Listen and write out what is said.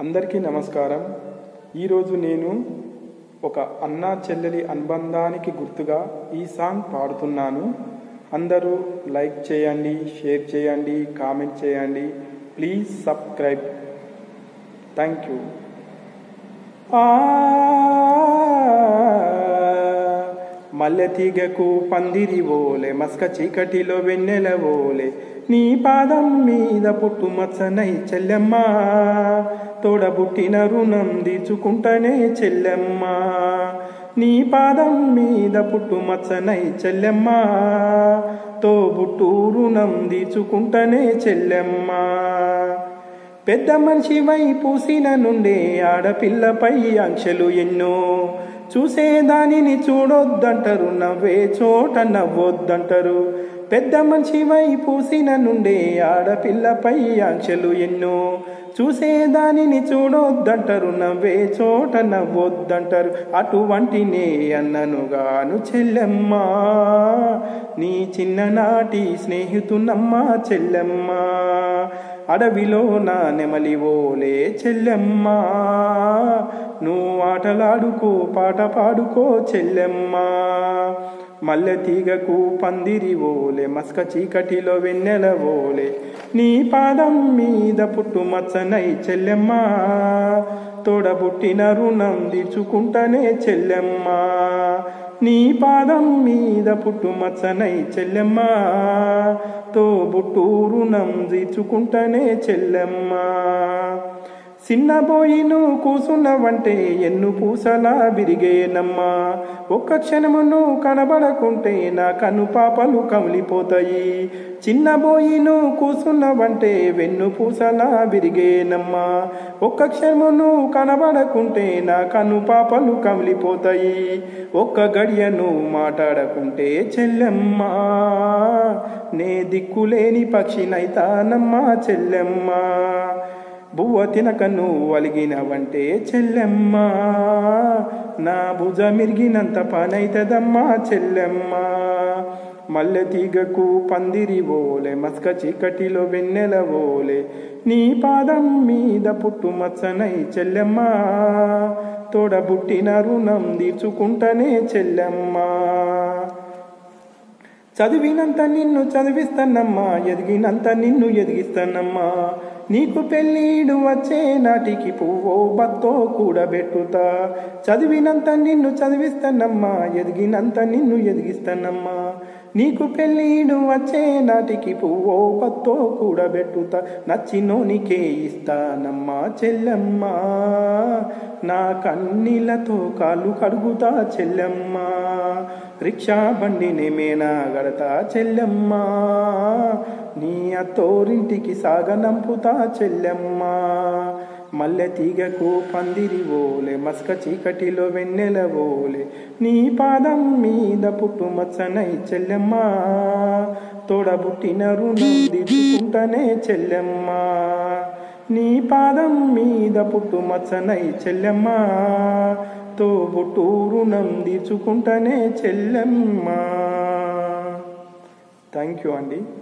అందరికీ నమస్కారం ఈరోజు నేను ఒక అన్నా చెల్లెలి అనుబంధానికి గుర్తుగా ఈ సాంగ్ పాడుతున్నాను అందరూ లైక్ చేయండి షేర్ చేయండి కామెంట్ చేయండి ప్లీజ్ సబ్స్క్రైబ్ థ్యాంక్ యూ మల్లె తీగకు పందిరి ఓలే మస్క చీకటిలో వెన్నెల ఓలే నీ పాదం మీద పుట్టు మచ్చనై చెల్లెమ్మ తోడబుట్టిన రుణం తీర్చుకుంటనే చెల్లెమ్మ నీ పాదం మీద పుట్టు మచ్చనై చెల్లెమ్మ తోబుట్టు రుణం తీర్చుకుంటనే చెల్లెమ్మ పెద్ద మనిషి వై పూసిన నుండే ఆడపిల్లపై ఆంక్షలు ఎన్నో చూసేదానిని చూడొద్దంటారు నవ్వే చోట నవ్వొద్దంటారు పెద్ద మనిషి వై పూసిన నుండే ఆడపిల్లపై ఆంక్షలు ఎన్నో చూసేదానిని చూడొద్దంటారు నవ్వే చోట నవ్వొద్దంటారు అటువంటినే అన్ననుగాను చెల్లెమ్మ నీ చిన్ననాటి స్నేహితునమ్మ చెల్లెమ్మ అడవిలో నా నెమలి ఓలే చెల్లెమ్మ నువ్వు ఆటలాడుకో పాట పాడుకో చెల్లెమ్మ మల్లె తీగకు పందిరి ఓలే మస్క చీకటిలో వెన్నెల ఓలే నీ పాదం మీద పుట్టు మచ్చనై చెల్లెమ్మ తోడబుట్టిన రుణం తీర్చుకుంటనే చెల్లెమ్మ నీ పాదం మీద పుట్టు మచ్చనై చెల్లెమ్మ తోబుట్టు రుణం తీర్చుకుంటనే చెల్లెమ్మ చిన్నబోయిను కూసున్నవంటే ఎన్ను పూసలా బిరిగేనమ్మా ఒక్క క్షణమును కనబడకుంటే నా కను పాపలు కమిలిపోతాయి చిన్నబోయిను కూసున్నవంటే వెన్ను పూసలా బిరిగేనమ్మా ఒక్క క్షణమును కనబడకుంటే నా కను పాపలు కమిలిపోతాయి ఒక్క గడియను మాట్లాడకుంటే చెల్లెమ్మా నే దిక్కులేని పక్షినైతానమ్మా చెల్లెమ్మా బువ్వ తినకను అలిగినవంటే చెల్లెమ్మ నా భుజ మిరిగినంత పనైతదమ్మా చెల్లెమ్మ మల్లె తీగకు పందిరి ఓలే మస్క చీకటిలో వెన్నెల ఓలే నీ పాదం మీద పుట్టు మచ్చనై చెల్లెమ్మ తోడబుట్టిన రుణం తీర్చుకుంటనే చెల్లెమ్మ చదివినంత నిన్ను చదివిస్తానమ్మా ఎదిగినంత నిన్ను ఎదిగిస్తానమ్మా నీకు పెళ్ళీడు వచ్చే నాటికి పువ్వో బత్తో కూడబెట్టుతా చదివినంత నిన్ను చదివిస్తానమ్మా ఎదిగినంత నిన్ను ఎదిగిస్తానమ్మా నీకు పెళ్ళీడు వచ్చే నాటికి పువ్వో బత్తో కూడబెట్టుతా నచ్చినోనికే ఇస్తానమ్మా చెల్లెమ్మా నా కన్నీళ్ళతో కాళ్ళు కడుగుతా చెల్లెమ్మా రిక్షా బండిని మేనా గడతా చెల్లెమ్మా నీ అత్తోరింటికి సాగనంపుతా చెల్లెమ్మా మల్లె తీగకు పందిరి ఓలే మస్క చీకటిలో వెన్నెల ఓలే నీ పాదం మీద పుట్టు మచ్చనై చెల్లెమ్మా తోడబుట్టిన రుణం దిద్దుకుంటనే చెల్లెమ్మా నీ పాదం మీద పుట్టు మచ్చనై చెల్లెమ్మా తోబుట్టు రుణం తీర్చుకుంటనే చెల్లెమ్మా థ్యాంక్ యూ అండి